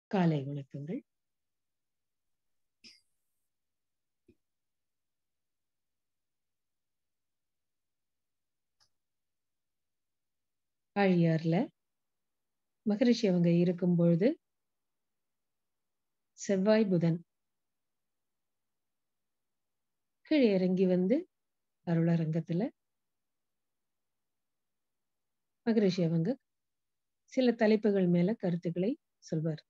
காலை வணக்கங்கள் ஆழியார்ல மகரிஷி அவங்க இருக்கும் பொழுது செவ்வாய் புதன் கீழே இறங்கி வந்து அருளரங்கத்துல மகரிஷி அவங்க சில தலைப்புகள் மேல கருத்துக்களை சொல்வார்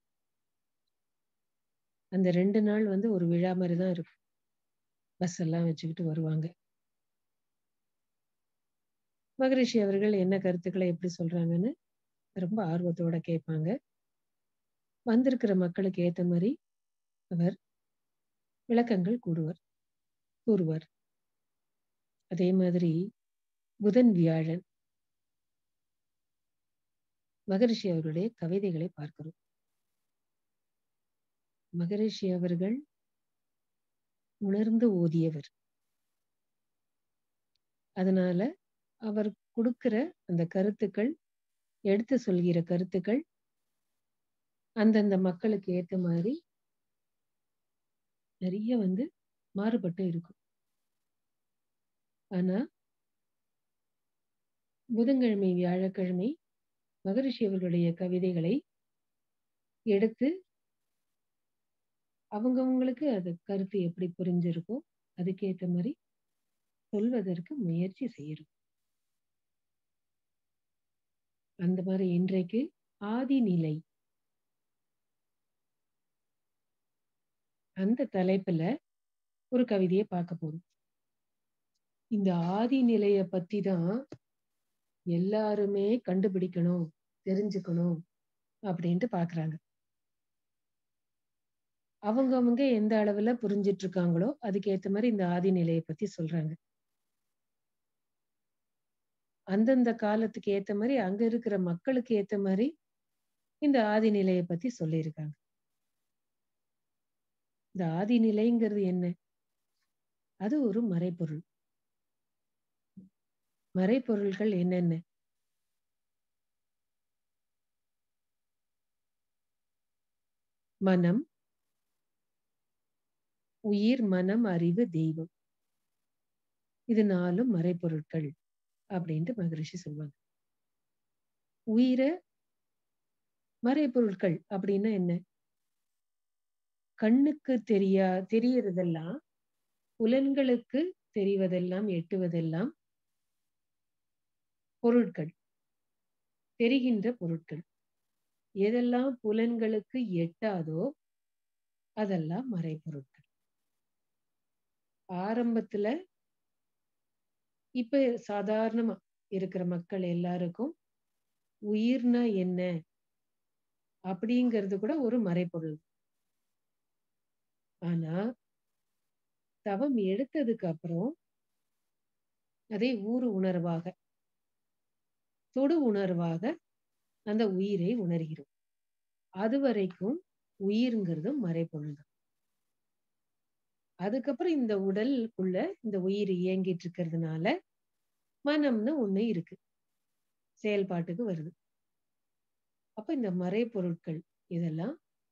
அந்த ரெண்டு நாள் வந்து ஒரு விழா மாதிரி தான் இருக்கும் பஸ் எல்லாம் வச்சுக்கிட்டு வருவாங்க மகரிஷி அவர்கள் என்ன கருத்துக்களை எப்படி சொல்றாங்கன்னு ரொம்ப ஆர்வத்தோட கேட்பாங்க வந்திருக்கிற மக்களுக்கு ஏத்த மாதிரி அவர் விளக்கங்கள் கூறுவார் கூறுவார் அதே மாதிரி புதன் வியாழன் மகரிஷி அவருடைய கவிதைகளை பார்க்கிறோம் மகரிஷி அவர்கள் உணர்ந்து ஓதியவர் அதனால அவர் கொடுக்கிற அந்த கருத்துக்கள் எடுத்து சொல்கிற கருத்துக்கள் அந்தந்த மக்களுக்கு ஏத்த மாதிரி நிறைய வந்து மாறுபட்டு இருக்கும் ஆனா புதன்கிழமை வியாழக்கிழமை மகரிஷி அவர்களுடைய கவிதைகளை எடுத்து அவங்கவுங்களுக்கு அது கருத்து எப்படி புரிஞ்சிருக்கோ அதுக்கேற்ற மாதிரி சொல்வதற்கு முயற்சி செய்யறோம் அந்த மாதிரி இன்றைக்கு ஆதிநிலை அந்த தலைப்புல ஒரு கவிதையை பார்க்க போறோம் இந்த ஆதி நிலைய பத்தி தான் எல்லாருமே கண்டுபிடிக்கணும் தெரிஞ்சுக்கணும் அப்படின்ட்டு பாக்குறாங்க அவங்கவுங்க எந்த அளவுல புரிஞ்சிட்டு இருக்காங்களோ அதுக்கு ஏத்த மாதிரி இந்த ஆதி நிலையை பத்தி சொல்றாங்க அந்தந்த காலத்துக்கு ஏத்த மாதிரி அங்க இருக்கிற மக்களுக்கு ஏத்த மாதிரி இந்த ஆதி நிலையை பத்தி சொல்லியிருக்காங்க இந்த ஆதி நிலைங்கிறது என்ன அது ஒரு மறைப்பொருள் மறைப்பொருள்கள் என்னென்ன மனம் உயிர் மனம் அறிவு தெய்வம் இது நாலும் மறைப்பொருட்கள் அப்படின்ட்டு மகரிஷி சொல்லுவாங்க உயிரை மறைப்பொருட்கள் அப்படின்னா என்ன கண்ணுக்கு தெரியா தெரியறதெல்லாம் புலன்களுக்கு தெரிவதெல்லாம் எட்டுவதெல்லாம் பொருட்கள் தெரிகின்ற பொருட்கள் எதெல்லாம் புலன்களுக்கு எட்டாதோ அதெல்லாம் மறைப்பொருட்கள் ஆரம்பத்துல இப்ப சாதாரணமா இருக்கிற மக்கள் எல்லாருக்கும் உயிர்னா என்ன அப்படிங்கிறது கூட ஒரு மறைப்பொருள் ஆனா தவம் எடுத்ததுக்கு அப்புறம் அதை ஊறு உணர்வாக தொடு உணர்வாக அந்த உயிரை உணர்கிறோம் அது வரைக்கும் உயிர்ங்கிறது மறைப்பொருள் தான் அதுக்கப்புறம் இந்த உடலுக்குள்ள இந்த உயிர் இயங்கிட்டு இருக்கிறதுனால மனம்னு ஒண்ணு இருக்கு செயல்பாட்டுக்கு வருது அப்ப இந்த மறைப்பொருட்கள் இதெல்லாம்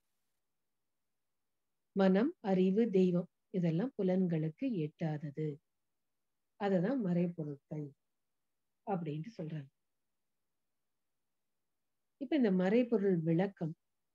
மனம் அறிவு தெய்வம் இதெல்லாம் புலன்களுக்கு எட்டாதது அததான் மறைப்பொருட்கள் அப்படின்ட்டு சொல்றாங்க இப்ப இந்த மறைப்பொருள் விளக்கம்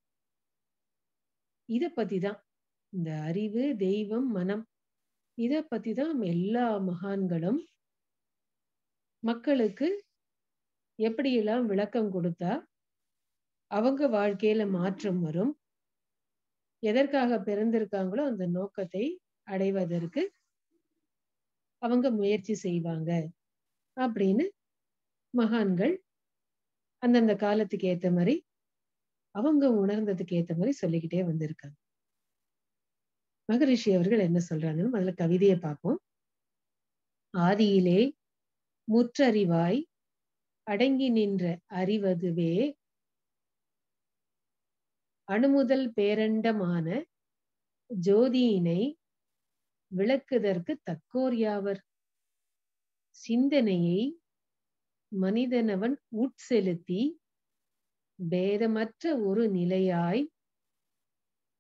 இத பத்தி தான் இந்த அறிவு தெய்வம் மனம் இத பத்தி தான் எல்லா மகான்களும் மக்களுக்கு எப்படியெல்லாம் விளக்கம் கொடுத்தா அவங்க வாழ்க்கையில மாற்றம் வரும் எதற்காக பிறந்திருக்காங்களோ அந்த நோக்கத்தை அடைவதற்கு அவங்க முயற்சி செய்வாங்க அப்படின்னு மகான்கள் அந்தந்த காலத்துக்கு ஏத்த மாதிரி அவங்க உணர்ந்ததுக்கு ஏத்த மாதிரி சொல்லிக்கிட்டே வந்திருக்காங்க மகரிஷி அவர்கள் என்ன சொல்றாங்கன்னு முதல்ல கவிதையை பார்ப்போம் ஆதியிலே முற்றறிவாய் அடங்கி நின்ற அறிவதுவே அணுமுதல் பேரண்டமான ஜோதியினை விளக்குதற்கு தக்கோர் யாவர் சிந்தனையை மனிதனவன் உட்செலுத்தி பேதமற்ற ஒரு நிலையாய்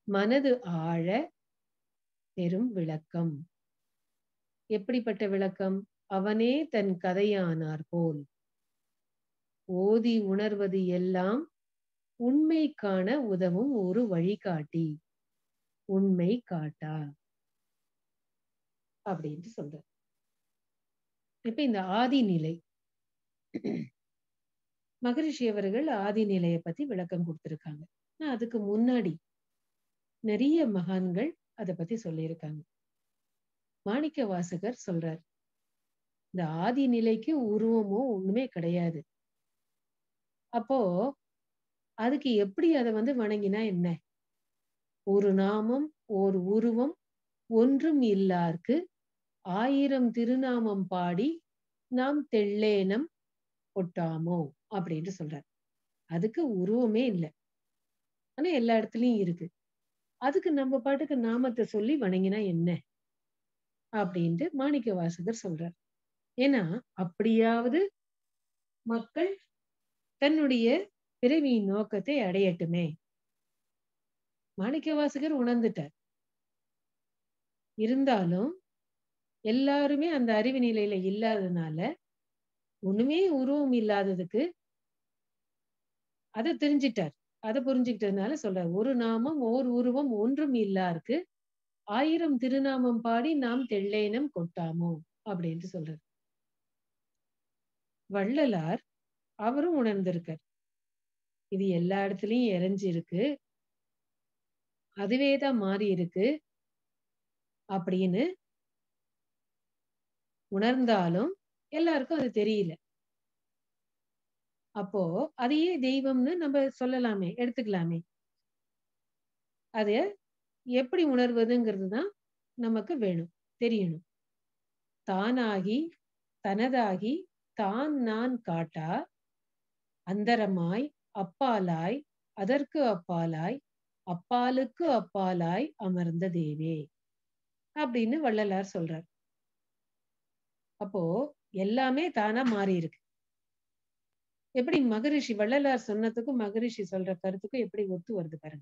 மனது ஆழ பெரும் விளக்கம் எப்படிப்பட்ட விளக்கம் அவனே தன் கதையானார் போல் ஓதி உணர்வது எல்லாம் உண்மை காண உதவும் ஒரு வழிகாட்டி உண்மை காட்டா அப்படின்ட்டு சொல்ற இப்ப இந்த ஆதி நிலை மகரிஷி அவர்கள் ஆதி நிலைய பத்தி விளக்கம் கொடுத்திருக்காங்க ஆனா அதுக்கு முன்னாடி நிறைய மகான்கள் அதை பத்தி சொல்லியிருக்காங்க மாணிக்க வாசகர் சொல்றார் இந்த ஆதி நிலைக்கு உருவமோ ஒண்ணுமே கிடையாது அப்போ அதுக்கு எப்படி அதை வந்து வணங்கினா என்ன ஒரு நாமம் ஓர் உருவம் ஒன்றும் இல்லார்க்கு ஆயிரம் திருநாமம் பாடி நாம் தெள்ளேனம் கொட்டாமோ அப்படின்ட்டு சொல்றார் அதுக்கு உருவமே இல்லை ஆனா எல்லா இடத்துலயும் இருக்கு அதுக்கு நம்ம பாட்டுக்கு நாமத்தை சொல்லி வணங்கினா என்ன அப்படின்ட்டு மாணிக்க வாசகர் சொல்றார் ஏன்னா அப்படியாவது மக்கள் தன்னுடைய பிறவியின் நோக்கத்தை அடையட்டுமே மாணிக்க வாசகர் உணர்ந்துட்டார் இருந்தாலும் எல்லாருமே அந்த அறிவு நிலையில இல்லாததுனால ஒண்ணுமே உருவம் இல்லாததுக்கு அதை தெரிஞ்சிட்டார் அதை புரிஞ்சுக்கிட்டதுனால சொல்றார் ஒரு நாமம் ஓர் உருவம் ஒன்றும் இல்லாருக்கு ஆயிரம் திருநாமம் பாடி நாம் தெள்ளேனம் கொட்டாமோ அப்படின்ட்டு சொல்றார் வள்ளலார் அவரும் உணர்ந்திருக்கார் இது எல்லா இடத்துலயும் இறைஞ்சிருக்கு அதுவேதான் மாறி இருக்கு அப்படின்னு உணர்ந்தாலும் எல்லாருக்கும் அது தெரியல அப்போ அதையே தெய்வம்னு நம்ம சொல்லலாமே எடுத்துக்கலாமே அத எப்படி உணர்வதுங்கிறது தான் நமக்கு வேணும் தெரியணும் தானாகி தனதாகி தான் நான் காட்டா அந்தரமாய் அப்பாலாய் அதற்கு அப்பாலாய் அப்பாலுக்கு அப்பாலாய் அமர்ந்த தேவே அப்படின்னு வள்ளலார் சொல்றார் அப்போ எல்லாமே தானா மாறி இருக்கு எப்படி மகரிஷி வள்ளலார் சொன்னதுக்கும் மகரிஷி சொல்ற கருத்துக்கும் எப்படி ஒத்து வருது பாருங்க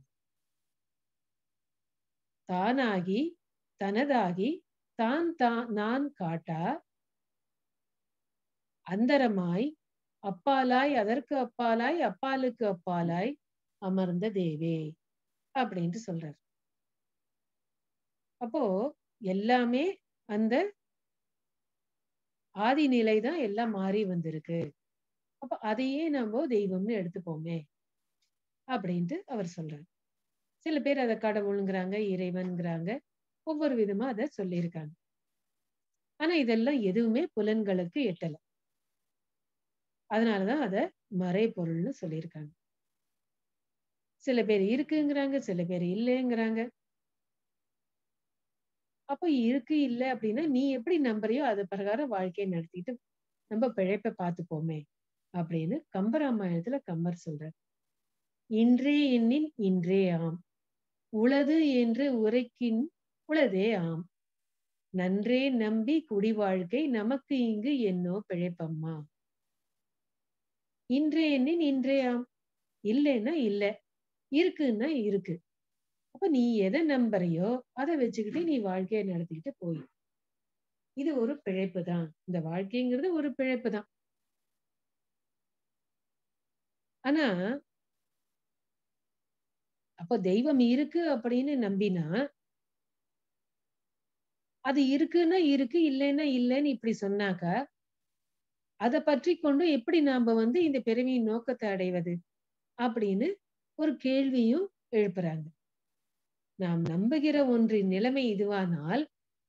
தானாகி தனதாகி தான் தான் நான் காட்டா அந்தரமாய் அப்பாலாய் அதற்கு அப்பாலாய் அப்பாலுக்கு அப்பாலாய் அமர்ந்த தேவே அப்படின்ட்டு சொல்றார் அப்போ எல்லாமே அந்த ஆதி நிலை தான் எல்லாம் மாறி வந்திருக்கு அப்ப அதையே நம்ம தெய்வம்னு எடுத்துப்போமே அப்படின்ட்டு அவர் சொல்றார் சில பேர் அதை கடவுளுங்கிறாங்க இறைவன்கிறாங்க ஒவ்வொரு விதமா அதை சொல்லியிருக்காங்க ஆனா இதெல்லாம் எதுவுமே புலன்களுக்கு எட்டல அதனாலதான் அத மறைபொருள்னு சொல்லியிருக்காங்க சில பேர் இருக்குங்கிறாங்க சில பேர் இல்லைங்கிறாங்க அப்ப இருக்கு இல்ல அப்படின்னா நீ எப்படி நம்புறியோ அது பிரகாரம் வாழ்க்கையை நடத்திட்டு நம்ம பிழைப்ப பார்த்துப்போமே அப்படின்னு கம்பராமாயணத்துல கம்பர் சொல்றார் இன்றே எண்ணின் இன்றே ஆம் உளது என்று உரைக்கின் உளதே ஆம் நன்றே நம்பி குடி வாழ்க்கை நமக்கு இங்கு என்னோ பிழைப்பம்மா இன்றே எண்ணின் இன்றே ஆம் இல்லைன்னா இல்ல இருக்குன்னா இருக்கு அப்ப நீ எதை நம்புறியோ அதை வச்சுக்கிட்டு நீ வாழ்க்கையை நடத்திக்கிட்டு போய் இது ஒரு பிழைப்பு தான் இந்த வாழ்க்கைங்கிறது ஒரு பிழைப்பு தான் ஆனா அப்போ தெய்வம் இருக்கு அப்படின்னு நம்பினா அது இருக்குன்னா இருக்கு இல்லைன்னா இல்லைன்னு இப்படி சொன்னாக்கா அதை பற்றி கொண்டு எப்படி நாம வந்து இந்த பிறவியின் நோக்கத்தை அடைவது அப்படின்னு ஒரு கேள்வியும் எழுப்புறாங்க நாம் நம்புகிற ஒன்றின் நிலைமை இதுவானால்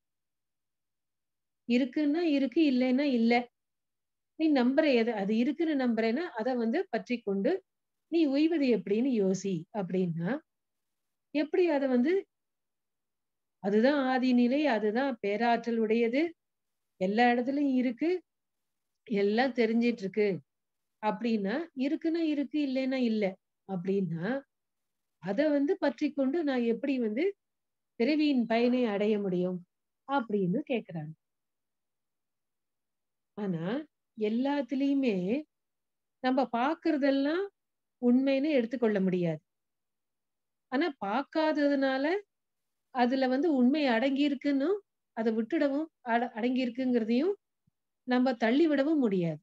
இருக்குன்னா இருக்கு இல்லைன்னா இல்ல நீ நம்புற எது அது இருக்குன்னு நம்புறேன்னா அதை வந்து பற்றி கொண்டு நீ உய்வது எப்படின்னு யோசி அப்படின்னா எப்படி அதை வந்து அதுதான் ஆதி நிலை அதுதான் பேராற்றல் உடையது எல்லா இடத்துலயும் இருக்கு எல்லாம் தெரிஞ்சிட்டு இருக்கு அப்படின்னா இருக்குன்னா இருக்கு இல்லைன்னா இல்ல அப்படின்னா அத வந்து பற்றி கொண்டு நான் எப்படி வந்து பிறவியின் பயனை அடைய முடியும் அப்படின்னு கேக்குறாங்க ஆனா எல்லாத்துலயுமே நம்ம பாக்குறதெல்லாம் உண்மைன்னு எடுத்துக்கொள்ள முடியாது ஆனா பார்க்காததுனால அதுல வந்து உண்மை அடங்கி இருக்குன்னு அதை விட்டுடவும் அட அடங்கி இருக்குங்கிறதையும் நம்ம தள்ளி விடவும் முடியாது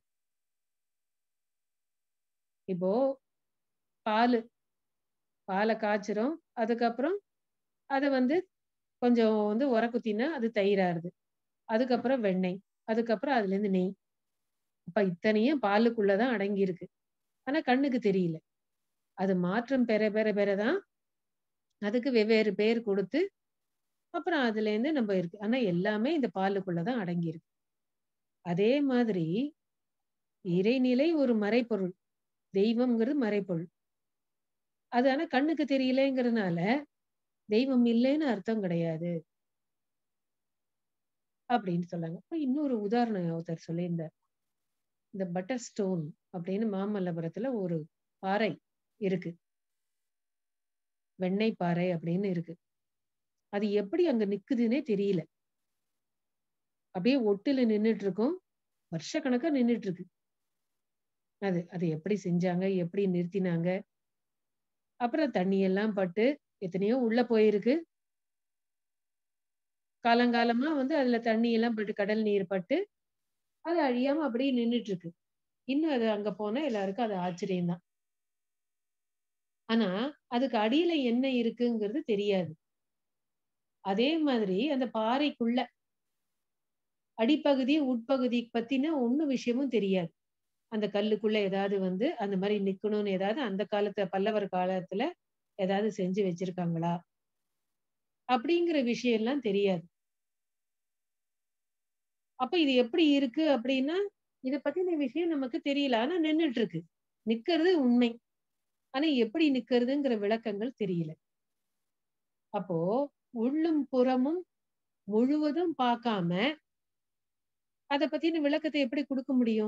இப்போ பால் பாலை காய்ச்சுறோம் அதுக்கப்புறம் அதை வந்து கொஞ்சம் வந்து உரக்குத்தினா அது தயிராருது அதுக்கப்புறம் வெண்ணெய் அதுக்கப்புறம் அதுல இருந்து நெய் அப்ப இத்தனையும் பாலுக்குள்ளதான் அடங்கி இருக்கு ஆனா கண்ணுக்கு தெரியல அது மாற்றம் பெற பெற பெறதான் அதுக்கு வெவ்வேறு பேர் கொடுத்து அப்புறம் அதுல இருந்து நம்ம இருக்கு ஆனா எல்லாமே இந்த பாலுக்குள்ளதான் அடங்கி இருக்கு அதே மாதிரி இறைநிலை ஒரு மறைப்பொருள் தெய்வம்ங்கிறது மறைப்பொருள் அது ஆனா கண்ணுக்கு தெரியலங்கிறதுனால தெய்வம் இல்லைன்னு அர்த்தம் கிடையாது அப்படின்னு சொல்லாங்க அப்ப இன்னொரு உதாரணம் ஒருத்தர் சொல்லியிருந்தார் இந்த பட்டர் ஸ்டோன் அப்படின்னு மாமல்லபுரத்துல ஒரு பாறை இருக்கு வெண்ணெய் பாறை அப்படின்னு இருக்கு அது எப்படி அங்க நிக்குதுன்னே தெரியல அப்படியே ஒட்டுல நின்னுட்டு இருக்கும் வருஷக்கணக்கா நின்னுட்டு இருக்கு அது அது எப்படி செஞ்சாங்க எப்படி நிறுத்தினாங்க அப்புறம் தண்ணி எல்லாம் பட்டு எத்தனையோ உள்ள போயிருக்கு காலங்காலமா வந்து அதுல தண்ணி எல்லாம் பட்டு கடல் நீர் பட்டு அது அழியாம அப்படியே நின்னுட்டு இருக்கு இன்னும் அது அங்க போனா எல்லாருக்கும் அது ஆச்சரியம்தான் ஆனா அதுக்கு அடியில என்ன இருக்குங்கிறது தெரியாது அதே மாதிரி அந்த பாறைக்குள்ள அடிப்பகுதி உட்பகுதி பத்தின ஒண்ணு விஷயமும் தெரியாது அந்த கல்லுக்குள்ள ஏதாவது வந்து அந்த மாதிரி நிக்கணும்னு ஏதாவது அந்த காலத்துல பல்லவர் காலத்துல ஏதாவது செஞ்சு வச்சிருக்காங்களா அப்படிங்கிற விஷயம் எல்லாம் தெரியாது அப்ப இது எப்படி இருக்கு அப்படின்னா இத பத்தின விஷயம் நமக்கு தெரியல ஆனா நின்னுட்டு இருக்கு நிக்கிறது உண்மை ஆனா எப்படி நிக்கிறதுங்கிற விளக்கங்கள் தெரியல அப்போ உள்ளும் புறமும் முழுவதும் பார்க்காம அத பத்தின விளக்கத்தை எப்படி கொடுக்க முடியும்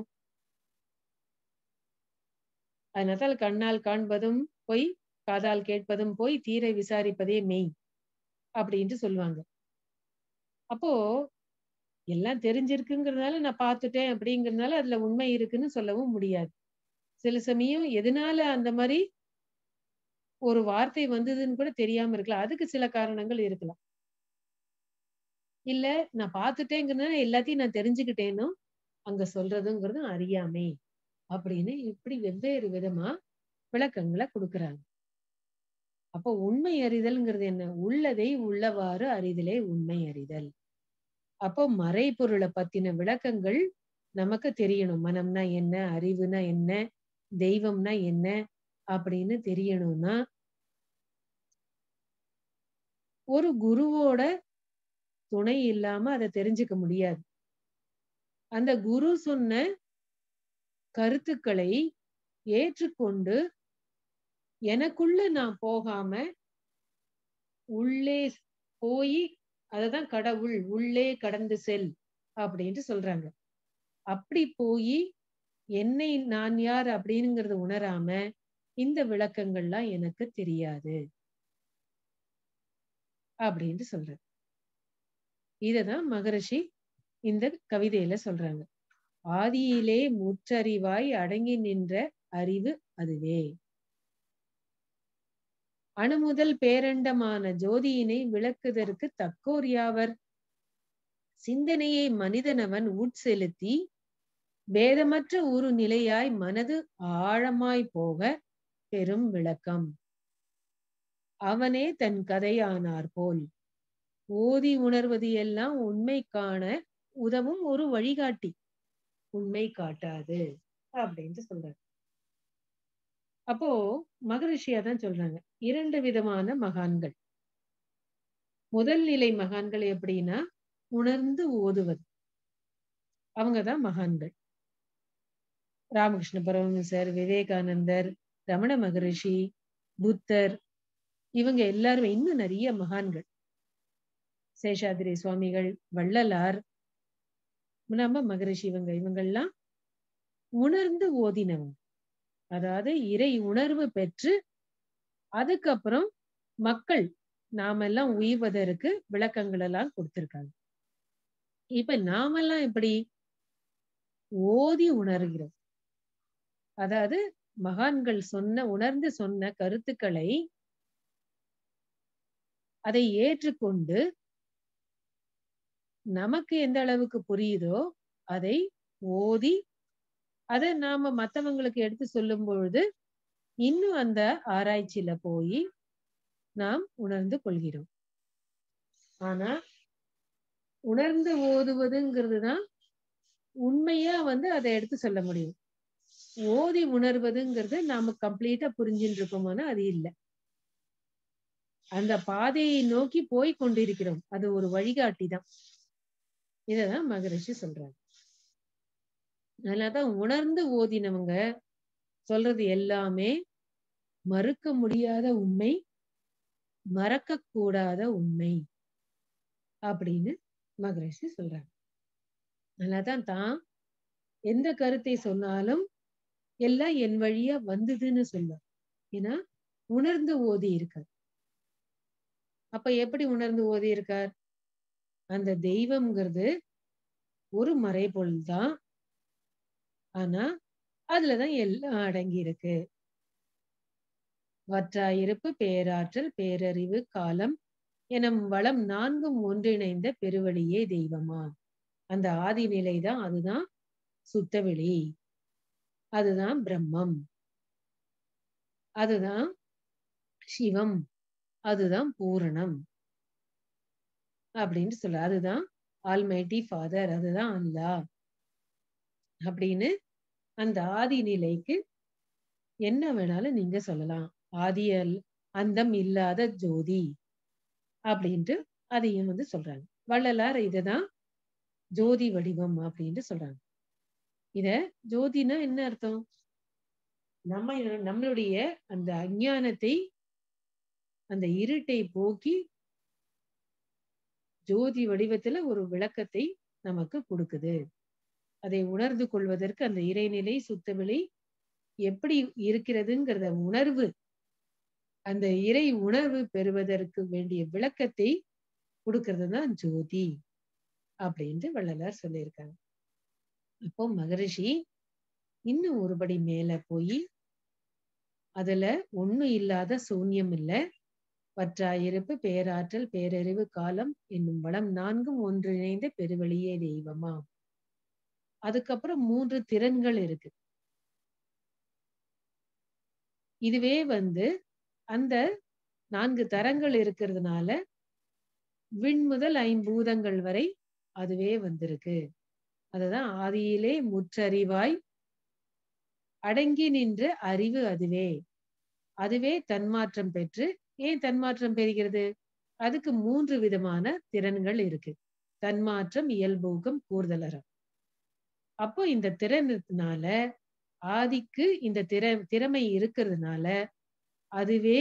அதனால கண்ணால் காண்பதும் பொய் காதால் கேட்பதும் போய் தீரை விசாரிப்பதே மெய் அப்படின்ட்டு சொல்லுவாங்க அப்போ எல்லாம் தெரிஞ்சிருக்குங்கிறதுனால நான் பார்த்துட்டேன் அப்படிங்கறதுனால அதுல உண்மை இருக்குன்னு சொல்லவும் முடியாது சில சமயம் எதனால அந்த மாதிரி ஒரு வார்த்தை வந்ததுன்னு கூட தெரியாம இருக்கலாம் அதுக்கு சில காரணங்கள் இருக்கலாம் இல்ல நான் பார்த்துட்டேங்கிறதுனால எல்லாத்தையும் நான் தெரிஞ்சுக்கிட்டேனும் அங்க சொல்றதுங்கிறதும் அறியாமை அப்படின்னு இப்படி வெவ்வேறு விதமா விளக்கங்களை கொடுக்கறாங்க அப்போ உண்மை அறிதல்ங்கிறது என்ன உள்ளதை உள்ளவாறு அறிதலே உண்மை அறிதல் அப்போ மறைபொருளை பத்தின விளக்கங்கள் நமக்கு தெரியணும் மனம்னா என்ன அறிவுனா என்ன தெய்வம்னா என்ன அப்படின்னு தெரியணும்னா ஒரு குருவோட துணை இல்லாம அதை தெரிஞ்சுக்க முடியாது அந்த குரு சொன்ன கருத்துக்களை ஏற்றுக்கொண்டு எனக்குள்ள நான் போகாம உள்ளே போய் அததான் கடவுள் உள்ளே கடந்து செல் அப்படின்ட்டு சொல்றாங்க அப்படி போய் என்னை நான் யார் அப்படிங்கிறத உணராம இந்த விளக்கங்கள்லாம் எனக்கு தெரியாது அப்படின்ட்டு சொல்ற இததான் மகரிஷி இந்த கவிதையில சொல்றாங்க ஆதியிலே முற்றறிவாய் அடங்கி நின்ற அறிவு அதுவே அணுமுதல் பேரண்டமான ஜோதியினை விளக்குதற்கு தக்கோர் யாவர் சிந்தனையை மனிதனவன் உட்செலுத்தி பேதமற்ற ஒரு நிலையாய் மனது ஆழமாய் போக பெரும் விளக்கம் அவனே தன் கதையானார் போல் ஓதி உணர்வது எல்லாம் உண்மை காண உதவும் ஒரு வழிகாட்டி உண்மை காட்டாது அப்படின்ட்டு சொல்றாரு அப்போ மகரிஷியா தான் சொல்றாங்க இரண்டு விதமான மகான்கள் முதல் நிலை மகான்கள் எப்படின்னா உணர்ந்து ஓதுவது அவங்கதான் மகான்கள் ராமகிருஷ்ண பரமஹம்சர் விவேகானந்தர் ரமண மகரிஷி புத்தர் இவங்க எல்லாருமே இன்னும் நிறைய மகான்கள் சேஷாதிரி சுவாமிகள் வள்ளலார் நம்ம மகரிஷி இவங்க இவங்கெல்லாம் உணர்ந்து ஓதினவங்க அதாவது இறை உணர்வு பெற்று அதுக்கப்புறம் மக்கள் நாமெல்லாம் உய்வதற்கு விளக்கங்கள் எல்லாம் கொடுத்திருக்காங்க இப்ப நாமெல்லாம் எப்படி ஓதி உணர்கிறோம் அதாவது மகான்கள் சொன்ன உணர்ந்து சொன்ன கருத்துக்களை அதை ஏற்றுக்கொண்டு நமக்கு எந்த அளவுக்கு புரியுதோ அதை ஓதி அதை நாம மத்தவங்களுக்கு எடுத்து சொல்லும் பொழுது இன்னும் அந்த ஆராய்ச்சியில போய் நாம் உணர்ந்து கொள்கிறோம் ஆனா உணர்ந்து ஓதுவதுங்கிறது தான் உண்மையா வந்து அதை எடுத்து சொல்ல முடியும் ஓதி உணர்வதுங்கிறது நாம கம்ப்ளீட்டா புரிஞ்சுட்டு இருக்கோமானா அது இல்லை அந்த பாதையை நோக்கி போய் கொண்டிருக்கிறோம் அது ஒரு வழிகாட்டி தான் இததான் மகரிஷி சொல்றாங்க அதனாலதான் உணர்ந்து ஓதினவங்க சொல்றது எல்லாமே மறுக்க முடியாத உண்மை மறக்க கூடாத உண்மை அப்படின்னு மகரிஷி சொல்றாங்க அதனாலதான் தான் எந்த கருத்தை சொன்னாலும் எல்லாம் என் வழியா வந்ததுன்னு சொல்லும் ஏன்னா உணர்ந்து ஓதி இருக்கார் அப்ப எப்படி உணர்ந்து ஓதி இருக்கார் அந்த தெய்வம்ங்கிறது ஒரு மறைபொருள் தான் ஆனா அதுலதான் எல்லாம் அடங்கி இருக்கு வற்றாயிருப்பு பேராற்றல் பேரறிவு காலம் எனும் வளம் நான்கும் ஒன்றிணைந்த பெருவழியே தெய்வமா அந்த ஆதி நிலைதான் அதுதான் சுத்தவெளி அதுதான் பிரம்மம் அதுதான் சிவம் அதுதான் பூரணம் அப்படின்னு சொல்ல அதுதான் ஆல்மைட்டி ஃபாதர் அதுதான் அல்லா அப்படின்னு அந்த ஆதி நிலைக்கு என்ன வேணாலும் நீங்க சொல்லலாம் ஆதியல் அந்தம் இல்லாத ஜோதி அப்படின்ட்டு அதையும் வந்து சொல்றாங்க வள்ளலார் இதுதான் ஜோதி வடிவம் அப்படின்ட்டு சொல்றாங்க இத ஜோதினா என்ன அர்த்தம் நம்ம நம்மளுடைய அந்த அஞ்ஞானத்தை அந்த இருட்டை போக்கி ஜோதி வடிவத்துல ஒரு விளக்கத்தை நமக்கு கொடுக்குது அதை உணர்ந்து கொள்வதற்கு அந்த இறைநிலை சுத்தவெளி எப்படி இருக்கிறதுங்கிறத உணர்வு அந்த இறை உணர்வு பெறுவதற்கு வேண்டிய விளக்கத்தை கொடுக்கறது தான் ஜோதி அப்படின்ட்டு வள்ளலார் சொல்லியிருக்காங்க அப்போ மகரிஷி இன்னும் ஒருபடி மேல போய் அதுல ஒண்ணும் இல்லாத சூன்யம் இல்ல பற்றாயிருப்பு பேராற்றல் பேரறிவு காலம் என்னும் வளம் நான்கும் ஒன்றிணைந்த பெருவெளியே தெய்வமா அதுக்கப்புறம் மூன்று திறன்கள் இருக்கு இதுவே வந்து அந்த நான்கு தரங்கள் இருக்கிறதுனால விண் முதல் ஐம்பூதங்கள் வரை அதுவே வந்திருக்கு அதுதான் ஆதியிலே முற்றறிவாய் அடங்கி நின்ற அறிவு அதுவே அதுவே தன்மாற்றம் பெற்று ஏன் தன்மாற்றம் பெறுகிறது அதுக்கு மூன்று விதமான திறன்கள் இருக்கு தன்மாற்றம் இயல்பூக்கம் கூர்தலரம் அப்போ இந்த திறனத்தினால ஆதிக்கு இந்த திற திறமை இருக்கிறதுனால அதுவே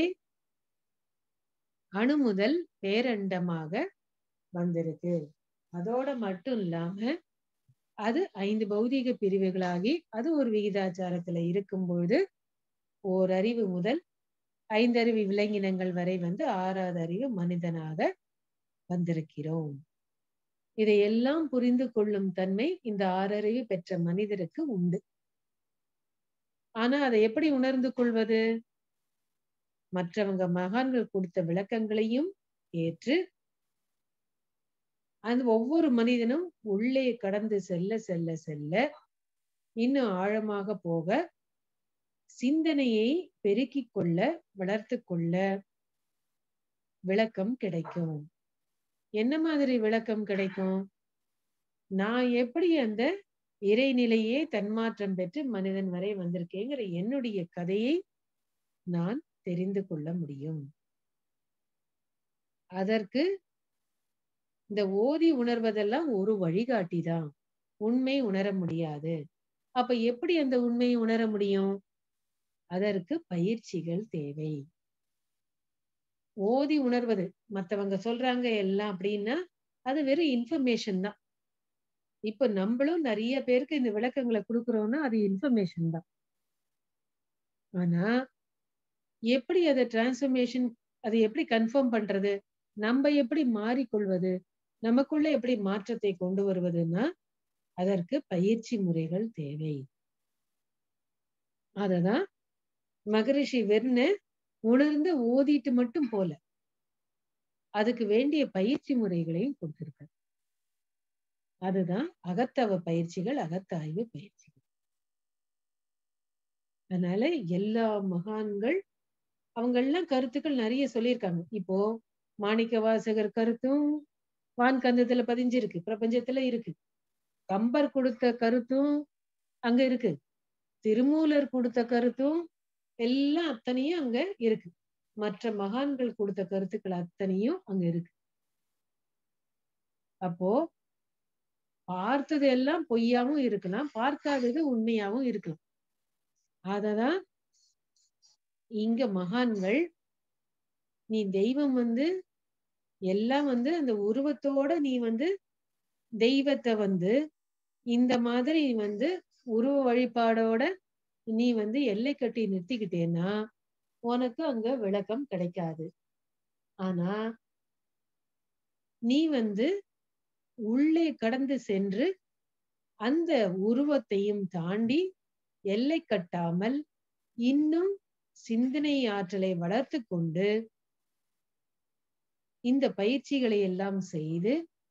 அணு முதல் பேரண்டமாக வந்திருக்கு அதோட மட்டும் இல்லாம அது ஐந்து பௌதீக பிரிவுகளாகி அது ஒரு விகிதாச்சாரத்துல இருக்கும் பொழுது ஓர் அறிவு முதல் ஐந்தறிவு விலங்கினங்கள் வரை வந்து ஆறாவது அறிவு மனிதனாக வந்திருக்கிறோம் இதையெல்லாம் புரிந்து கொள்ளும் தன்மை இந்த ஆறறிவு பெற்ற மனிதருக்கு உண்டு ஆனா அதை எப்படி உணர்ந்து கொள்வது மற்றவங்க மகான்கள் கொடுத்த விளக்கங்களையும் ஏற்று அந்த ஒவ்வொரு மனிதனும் உள்ளே கடந்து செல்ல செல்ல செல்ல இன்னும் ஆழமாக போக சிந்தனையை பெருக்கிக் கொள்ள வளர்த்து கொள்ள விளக்கம் கிடைக்கும் என்ன மாதிரி விளக்கம் கிடைக்கும் நான் எப்படி அந்த இறைநிலையே தன்மாற்றம் பெற்று மனிதன் வரை வந்திருக்கேங்கிற என்னுடைய கதையை நான் தெரிந்து கொள்ள முடியும் அதற்கு இந்த ஓதி உணர்வதெல்லாம் ஒரு வழிகாட்டி தான் உண்மை உணர முடியாது அப்ப எப்படி அந்த உண்மையை உணர முடியும் அதற்கு பயிற்சிகள் தேவை ஓதி உணர்வது மத்தவங்க சொல்றாங்க எல்லாம் அப்படின்னா அது வெறும் இன்ஃபர்மேஷன் தான் இப்ப நம்மளும் நிறைய பேருக்கு இந்த விளக்கங்களை கொடுக்குறோம்னா அது இன்ஃபர்மேஷன் தான் ஆனா எப்படி அதை டிரான்ஸ்ஃபர்மேஷன் அதை எப்படி கன்ஃபார்ம் பண்றது நம்ம எப்படி மாறிக்கொள்வது நமக்குள்ள எப்படி மாற்றத்தை கொண்டு வருவதுன்னா அதற்கு பயிற்சி முறைகள் தேவை அததான் மகரிஷி வெறுன உணர்ந்து ஓதிட்டு மட்டும் போல அதுக்கு வேண்டிய பயிற்சி முறைகளையும் கொடுத்திருக்காரு அதுதான் அகத்தவ பயிற்சிகள் அகத்தாய்வு பயிற்சிகள் அதனால எல்லா மகான்கள் அவங்க எல்லாம் கருத்துக்கள் நிறைய சொல்லியிருக்காங்க இப்போ மாணிக்க வாசகர் கருத்தும் வான்கந்தத்துல பதிஞ்சிருக்கு பிரபஞ்சத்துல இருக்கு கம்பர் கொடுத்த கருத்தும் அங்க இருக்கு திருமூலர் கொடுத்த கருத்தும் எல்லாம் அத்தனையும் அங்க இருக்கு மற்ற மகான்கள் கொடுத்த கருத்துக்கள் அத்தனையும் அங்க இருக்கு அப்போ பார்த்தது எல்லாம் பொய்யாவும் இருக்கலாம் பார்க்காதது உண்மையாவும் இருக்கலாம் அததான் இங்க மகான்கள் நீ தெய்வம் வந்து எல்லாம் வந்து அந்த உருவத்தோட நீ வந்து தெய்வத்தை வந்து இந்த மாதிரி வந்து உருவ வழிபாடோட நீ வந்து எல்லை கட்டி நிறுத்திக்கிட்டேன்னா உனக்கு அங்க விளக்கம் கிடைக்காது ஆனா நீ வந்து உள்ளே கடந்து சென்று அந்த உருவத்தையும் தாண்டி எல்லை கட்டாமல் இன்னும் சிந்தனை ஆற்றலை வளர்த்து கொண்டு இந்த பயிற்சிகளை எல்லாம் செய்து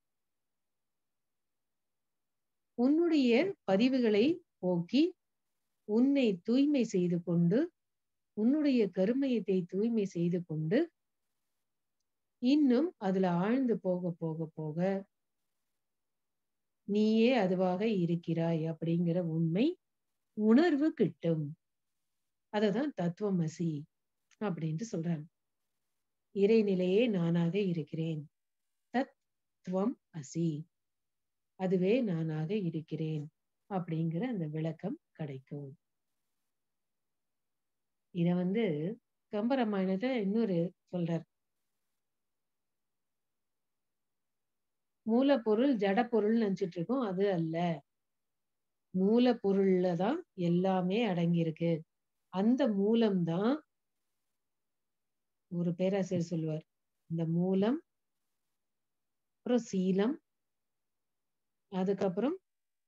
உன்னுடைய பதிவுகளை போக்கி உன்னை தூய்மை செய்து கொண்டு உன்னுடைய கருமையத்தை தூய்மை செய்து கொண்டு இன்னும் அதுல ஆழ்ந்து போக போக போக நீயே அதுவாக இருக்கிறாய் அப்படிங்கிற உண்மை உணர்வு கிட்டும் அததான் தத்துவமசி அப்படின்ட்டு சொல்றாங்க இறைநிலையே நானாக இருக்கிறேன் தத்துவம் அசி அதுவே நானாக இருக்கிறேன் அப்படிங்கிற அந்த விளக்கம் கிடைக்கும் இத வந்து கம்பராமாயணத்தை இன்னொரு சொல்றார் மூலப்பொருள் ஜடப்பொருள் நினைச்சிட்டு இருக்கோம் அது அல்ல மூலப்பொருள்ல தான் எல்லாமே அடங்கியிருக்கு அந்த மூலம்தான் ஒரு பேராசிரியர் சொல்லுவார் இந்த மூலம் அப்புறம் சீலம் அதுக்கப்புறம்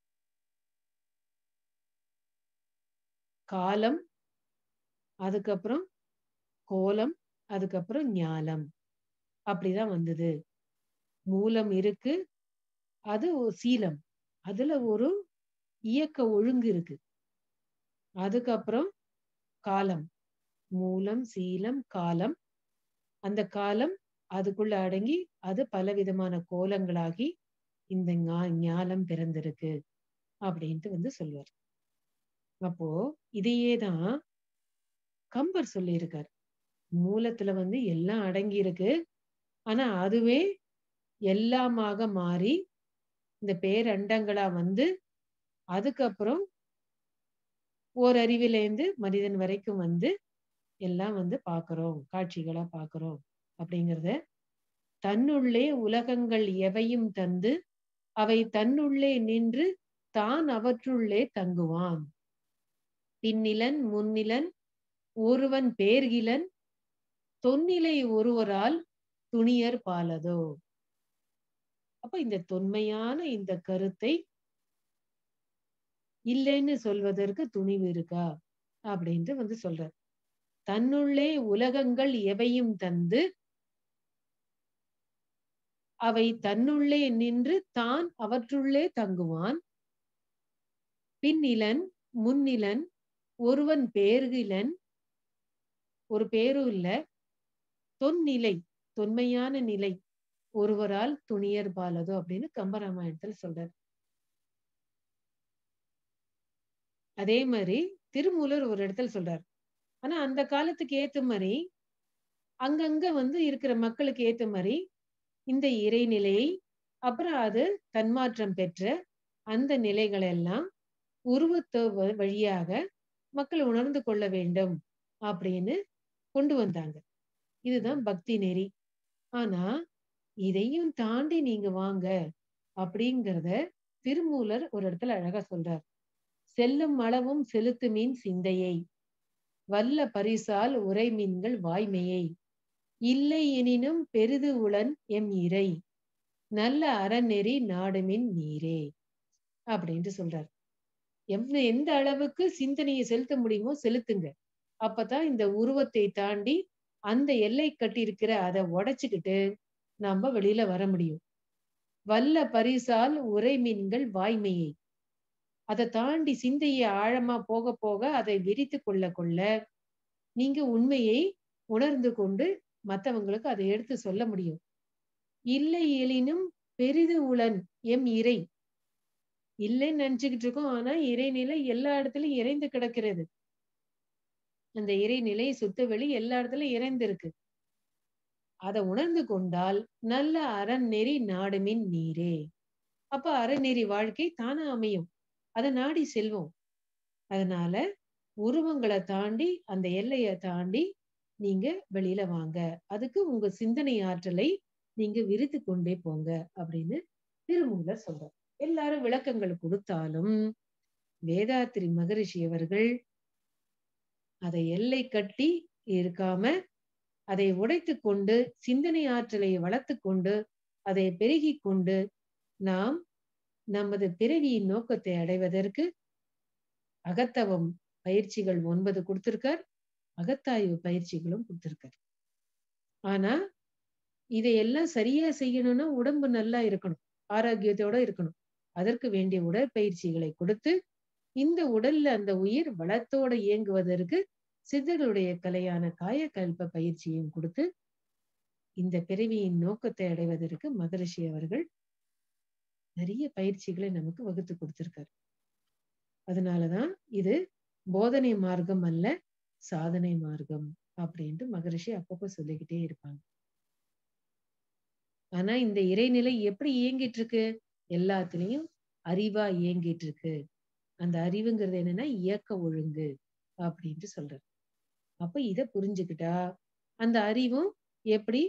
காலம் அதுக்கப்புறம் கோலம் அதுக்கப்புறம் ஞாலம் அப்படிதான் வந்தது மூலம் இருக்கு அது ஒரு சீலம் அதுல ஒரு இயக்க ஒழுங்கு இருக்கு அதுக்கப்புறம் காலம் மூலம் சீலம் காலம் அந்த காலம் அதுக்குள்ள அடங்கி அது பலவிதமான கோலங்களாகி இந்த ஞானம் பிறந்திருக்கு அப்படின்ட்டு வந்து சொல்லுவார் அப்போ இதையே தான் கம்பர் சொல்லியிருக்கார் மூலத்துல வந்து எல்லாம் அடங்கி இருக்கு ஆனா அதுவே எல்லாமாக மாறி இந்த பேரண்டங்களா வந்து அதுக்கப்புறம் ஓரறிவிலேருந்து மனிதன் வரைக்கும் வந்து எல்லாம் வந்து பாக்குறோம் காட்சிகளா பாக்குறோம் அப்படிங்கிறத தன்னுள்ளே உலகங்கள் எவையும் தந்து அவை தன்னுள்ளே நின்று தான் அவற்றுள்ளே தங்குவான் பின்னிலன் முன்னிலன் ஒருவன் பேர்கிலன் தொன்னிலை ஒருவரால் துணியர் பாலதோ அப்ப இந்த தொன்மையான இந்த கருத்தை இல்லைன்னு சொல்வதற்கு துணிவு இருக்கா அப்படின்ட்டு வந்து சொல்றார் தன்னுள்ளே உலகங்கள் எவையும் தந்து அவை தன்னுள்ளே நின்று தான் அவற்றுள்ளே தங்குவான் பின்னிலன் முன்னிலன் ஒருவன் பேர்கிலன் ஒரு பேரும் இல்ல தொன்னிலை தொன்மையான நிலை ஒருவரால் துணியர் பாலதோ அப்படின்னு கம்பராமாயணத்துல சொல்றார் அதே மாதிரி திருமூலர் ஒரு இடத்துல சொல்றார் ஆனா அந்த காலத்துக்கு ஏத்த மாதிரி அங்கங்க வந்து இருக்கிற மக்களுக்கு ஏத்த மாதிரி இந்த இறைநிலையை அப்புறம் அது தன்மாற்றம் பெற்ற அந்த நிலைகள் எல்லாம் உருவத்த வழியாக மக்கள் உணர்ந்து கொள்ள வேண்டும் அப்படின்னு கொண்டு வந்தாங்க இதுதான் பக்தி நெறி ஆனா இதையும் தாண்டி நீங்க வாங்க அப்படிங்கிறத திருமூலர் ஒரு இடத்துல அழகா சொல்றார் செல்லும் அளவும் செலுத்து மீன் சிந்தையை வல்ல பரிசால் உரை மீன்கள் வாய்மையை இல்லை எனினும் பெரிது உளன் எம் இறை நல்ல அறநெறி நாடுமின் நீரே அப்படின்ட்டு சொல்றார் எவ் எந்த அளவுக்கு சிந்தனையை செலுத்த முடியுமோ செலுத்துங்க அப்பதான் இந்த உருவத்தை தாண்டி அந்த எல்லை கட்டி இருக்கிற அதை உடைச்சுக்கிட்டு நாம வெளியில வர முடியும் வல்ல பரிசால் உரை மீன்கள் வாய்மையை அதை தாண்டி சிந்தையை ஆழமா போக போக அதை விரித்து கொள்ள கொள்ள நீங்க உண்மையை உணர்ந்து கொண்டு மத்தவங்களுக்கு அதை எடுத்து சொல்ல முடியும் இல்லை எனினும் பெரிது உளன் எம் இறை இல்லைன்னு நினைச்சுக்கிட்டு இருக்கோம் ஆனா இறைநிலை எல்லா இடத்துலயும் இறைந்து கிடக்கிறது அந்த இறைநிலை சுத்தவெளி எல்லா இடத்துலயும் இறைந்து இருக்கு அதை உணர்ந்து கொண்டால் நல்ல அறநெறி நாடுமின் நீரே அப்ப அறநெறி வாழ்க்கை தானா அமையும் அதை நாடி செல்வோம் அதனால உருவங்களை தாண்டி அந்த எல்லையை தாண்டி நீங்க வெளியில வாங்க அதுக்கு உங்க சிந்தனை ஆற்றலை நீங்க விரித்து கொண்டே போங்க அப்படின்னு திருமூலர் சொல்றார் எல்லாரும் விளக்கங்கள் கொடுத்தாலும் வேதாத்திரி மகரிஷி அவர்கள் அதை எல்லை கட்டி இருக்காம அதை உடைத்து கொண்டு சிந்தனை ஆற்றலை வளர்த்து கொண்டு அதை பெருகி கொண்டு நாம் நமது பிறவியின் நோக்கத்தை அடைவதற்கு அகத்தவம் பயிற்சிகள் ஒன்பது கொடுத்திருக்கார் அகத்தாய்வு பயிற்சிகளும் கொடுத்திருக்கார் ஆனா இதையெல்லாம் சரியா செய்யணும்னா உடம்பு நல்லா இருக்கணும் ஆரோக்கியத்தோட இருக்கணும் அதற்கு வேண்டிய உடற்பயிற்சிகளை கொடுத்து இந்த உடல்ல அந்த உயிர் வளத்தோட இயங்குவதற்கு சித்தர்களுடைய கலையான காயக்கல்ப பயிற்சியும் கொடுத்து இந்த பிறவியின் நோக்கத்தை அடைவதற்கு மகரிஷி அவர்கள் நிறைய பயிற்சிகளை நமக்கு வகுத்து கொடுத்திருக்காரு அதனாலதான் இது போதனை மார்க்கம் அல்ல சாதனை மார்க்கம் அப்படின்ட்டு மகரிஷி அப்பப்போ சொல்லிக்கிட்டே இருப்பாங்க ஆனா இந்த இறைநிலை எப்படி இயங்கிட்டு இருக்கு எல்லாத்துலயும் அறிவா இயங்கிட்டு இருக்கு அந்த அறிவுங்கிறது என்னன்னா இயக்க ஒழுங்கு அப்படின்ட்டு சொல்றாரு அப்ப இத புரிஞ்சுக்கிட்டா அந்த அறிவும் எப்படி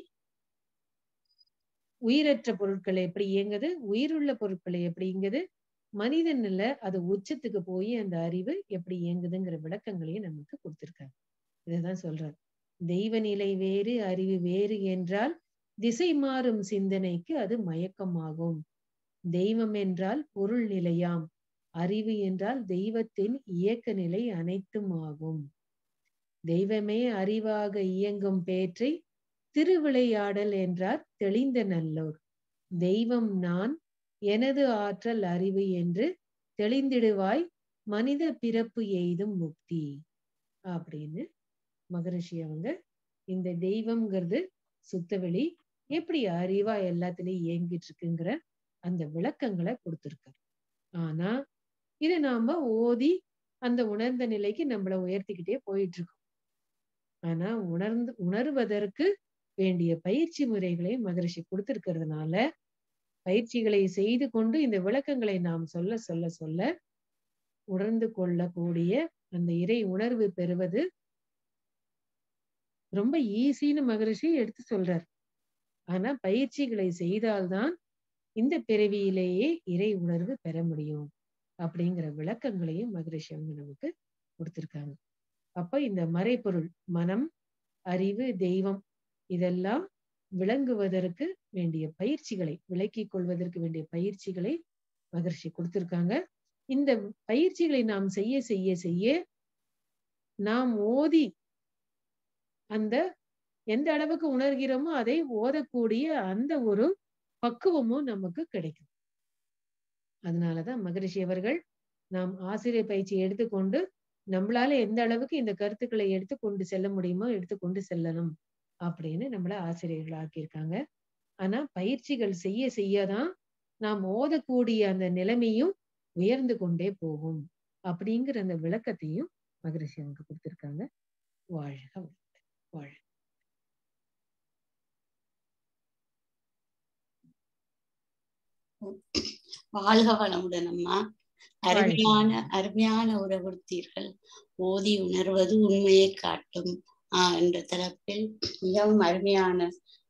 உயிரற்ற பொருட்களை எப்படி இயங்குது உயிருள்ள பொருட்களை எப்படி இயங்குது மனிதன்ல அது உச்சத்துக்கு போய் அந்த அறிவு எப்படி இயங்குதுங்கிற விளக்கங்களையும் நமக்கு கொடுத்திருக்காங்க இதுதான் சொல்றாரு தெய்வ நிலை வேறு அறிவு வேறு என்றால் திசை மாறும் சிந்தனைக்கு அது மயக்கமாகும் தெய்வம் என்றால் பொருள் நிலையாம் அறிவு என்றால் தெய்வத்தின் இயக்க நிலை அனைத்தும் ஆகும் தெய்வமே அறிவாக இயங்கும் பேற்றை திருவிளையாடல் என்றார் தெளிந்த நல்லோர் தெய்வம் நான் எனது ஆற்றல் அறிவு என்று தெளிந்திடுவாய் மனித பிறப்பு எய்தும் முக்தி அப்படின்னு மகரிஷி அவங்க இந்த தெய்வம்ங்கிறது சுத்தவெளி எப்படி அறிவா எல்லாத்துலயும் இயங்கிட்டு இருக்குங்கிற அந்த விளக்கங்களை கொடுத்திருக்காரு ஆனா இதை நாம ஓதி அந்த உணர்ந்த நிலைக்கு நம்மள உயர்த்திக்கிட்டே போயிட்டு இருக்கோம் ஆனா உணர்ந்து உணர்வதற்கு வேண்டிய பயிற்சி முறைகளை மகரிஷி கொடுத்திருக்கிறதுனால பயிற்சிகளை செய்து கொண்டு இந்த விளக்கங்களை நாம் சொல்ல சொல்ல சொல்ல உணர்ந்து கொள்ளக்கூடிய அந்த இறை உணர்வு பெறுவது ரொம்ப ஈஸின்னு மகரிஷி எடுத்து சொல்றார் ஆனா பயிற்சிகளை செய்தால்தான் இந்த பிறவியிலேயே இறை உணர்வு பெற முடியும் அப்படிங்கிற விளக்கங்களையும் மகரிஷி அவங்க நமக்கு கொடுத்திருக்காங்க அப்ப இந்த மறைபொருள் மனம் அறிவு தெய்வம் இதெல்லாம் விளங்குவதற்கு வேண்டிய பயிற்சிகளை விளக்கிக் கொள்வதற்கு வேண்டிய பயிற்சிகளை மகர்ஷி கொடுத்திருக்காங்க இந்த பயிற்சிகளை நாம் செய்ய செய்ய செய்ய நாம் ஓதி அந்த எந்த அளவுக்கு உணர்கிறோமோ அதை ஓதக்கூடிய அந்த ஒரு பக்குவமும் நமக்கு கிடைக்கும் அதனாலதான் மகரிஷி அவர்கள் நாம் ஆசிரியர் பயிற்சி எடுத்துக்கொண்டு நம்மளால எந்த அளவுக்கு இந்த கருத்துக்களை எடுத்து கொண்டு செல்ல முடியுமோ எடுத்து கொண்டு செல்லணும் அப்படின்னு நம்மள ஆசிரியர்கள் ஆக்கியிருக்காங்க ஆனா பயிற்சிகள் செய்ய செய்யதான் நாம் ஓதக்கூடிய அந்த நிலைமையும் உயர்ந்து கொண்டே போகும் அப்படிங்கிற அந்த விளக்கத்தையும் மகரிஷி அவங்க கொடுத்திருக்காங்க வாழ்க வாழ்க வாழ்க வளமுடன் அம்மா அருமையான அருமையான உறவுறுத்தீர்கள் ஓதி உணர்வது உண்மையை காட்டும் ஆஹ் என்ற தரப்பில் மிகவும் அருமையான